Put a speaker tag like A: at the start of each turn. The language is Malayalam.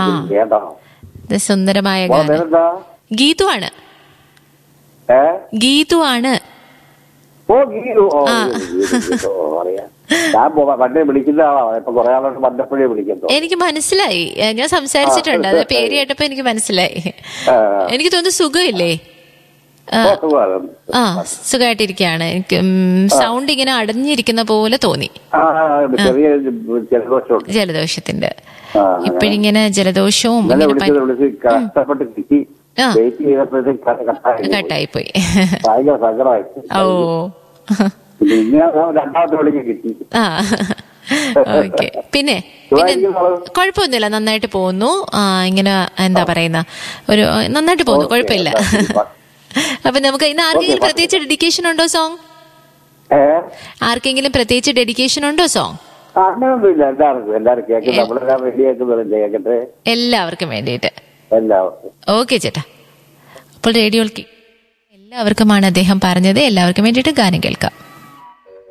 A: കേട്ടോ
B: ഇത് സുന്ദരമായ
A: മോളെ
B: ഗാനം
A: പേരെന്താ
B: ഗീതു ആണ്
A: ഏ
B: ഗീതു ആണ്
A: ഓ ഗീരു ഓ
B: ആ.
A: ഗീരു, ഗീരു, ഓ, അറിയാം ഞാൻ പോ- പണ്ടേ വിളിക്കുന്ന ആളാണ് ഇപ്പൊ കുറെ ആളോട് പണ്ടപ്പോഴേ വിളിക്കുന്നു
B: എനിക്ക് മനസ്സിലായി ഏ, ഞാൻ സംസാരിച്ചിട്ടുണ്ട് അത് പേര് കേട്ടപ്പോ എനിക്ക് മനസ്സിലായി എനിക്ക് തോന്നുന്നു സുഖമില്ലേ ആ,
A: ഓ, സുഖമാണ്.
B: ആ സുഖമായിട്ടിരിക്കുകയാണ് എനിക്ക് സൗണ്ട് ഇങ്ങനെ അടഞ്ഞിരിക്കുന്ന പോലെ തോന്നി
A: ആ ചെറിയ ജലദോഷമുണ്ട്
B: ജലദോഷത്തിന്റെ
A: ആ,
B: ഇപ്പോഴിങ്ങനെ ജലദോഷവും
A: ഇന്നലെ
B: ഇങ്ങനെ
A: വിളിച്ചത് വിളിച്ച് കഷ്ടപ്പെട്ട് കിട്ടി
B: ആ.
A: വെയിറ്റ് ചെയ്തപ്പോഴത്തേക്ക് ക- കട്ടായി
B: കട്ടായി പോയി
A: ഭയങ്കര സങ്കടമായി
B: ഓ
A: പിന്നെ ഇന്ന് ഞാൻ രണ്ടാമത്തെ വിളിക്ക് കിട്ടി
B: ആ ഓക്കെ പിന്നെ പിന്നെ
A: സുഖമായിരിക്കുന്നോ?
B: കുഴപ്പമൊന്നുമില്ല നന്നായിട്ട് പോകുന്നു ആ ഇങ്ങനെ എന്താ പറയുന്ന ഒരു നന്നായിട്ട് പോകുന്നു
A: ഓക്കേ,
B: കുഴപ്പമില്ല
A: എന്താ,
B: അപ്പൊ നമുക്ക് ഇന്ന് ആർക്കെങ്കിലും പ്രത്യേകിച്ച് ഡെഡിക്കേഷൻ ഉണ്ടോ സോങ്
A: ഏ
B: ആർക്കെങ്കിലും പ്രത്യേകിച്ച് ഡെഡിക്കേഷൻ ഉണ്ടോ സോങ്
A: ആ, അങ്ങനെയൊന്നുമില്ല എല്ലാവർക്കും എല്ലാവരും കേൾക്കും നമ്മളെല്ലാം റെഡി ആക്കുന്നവരും കേൾക്കട്ടെ
B: എല്ലാവർക്കും വേണ്ടിയിട്ട്
A: എല്ലാവർക്കും
B: ഓക്കെ ചേട്ടാ അപ്പോൾ റേഡിയോൾക്ക് എല്ലാവർക്കുമാണ് അദ്ദേഹം പറഞ്ഞത് എല്ലാവർക്കും വേണ്ടിയിട്ട് ഗാനം കേൾക്കാം